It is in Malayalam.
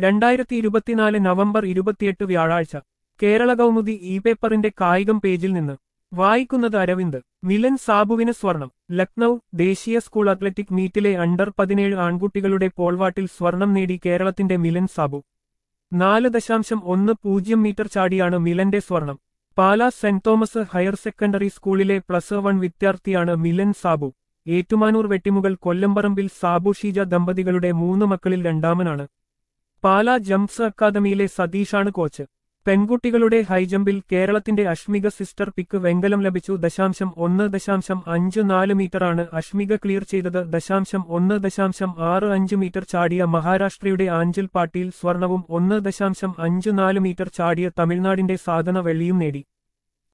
രണ്ടായിരത്തി ഇരുപത്തിനാല് നവംബർ ഇരുപത്തിയെട്ട് വ്യാഴാഴ്ച കേരള കൗമുദി ഇ പേപ്പറിന്റെ കായികം പേജിൽ നിന്ന് വായിക്കുന്നത് അരവിന്ദ് മിലൻ സാബുവിന് സ്വർണം ലക്നൌ ദേശീയ സ്കൂൾ അത്ലറ്റിക് മീറ്റിലെ അണ്ടർ പതിനേഴ് ആൺകുട്ടികളുടെ പോൾവാട്ടിൽ സ്വർണം നേടി കേരളത്തിന്റെ മിലൻ സാബു നാല് ദശാംശം ഒന്ന് പൂജ്യം മീറ്റർ ചാടിയാണ് മിലന്റെ സ്വർണം Pala saint Thomas higher secondary സ്കൂളിലെ പ്ലസ് വൺ വിദ്യാർത്ഥിയാണ് മിലൻ സാബു ഏറ്റുമാനൂർ വെട്ടിമുകൾ കൊല്ലംപറമ്പിൽ സാബു ഷീജ ദമ്പതികളുടെ മൂന്ന് മക്കളിൽ രണ്ടാമനാണ് പാലാ ജംപ്സ് അക്കാദമിയിലെ സതീഷാണ് കോച്ച് പെൺകുട്ടികളുടെ ഹൈജമ്പിൽ കേരളത്തിന്റെ അഷ്മിക സിസ്റ്റർ പിക്ക് വെങ്കലം ലഭിച്ചു ദശാംശം ഒന്ന് ദശാംശം അഞ്ച് നാല് മീറ്ററാണ് അഷ്മിക ക്ലിയർ ചെയ്തത് ദശാംശം ഒന്ന് ദശാംശം ആറ് അഞ്ച് മീറ്റർ ചാടിയ മഹാരാഷ്ട്രയുടെ ആഞ്ചൽ പാട്ടീൽ സ്വർണവും ഒന്ന് ദശാംശം അഞ്ച് നാല് മീറ്റർ ചാടിയ തമിഴ്നാടിന്റെ സാധന വെള്ളിയും നേടി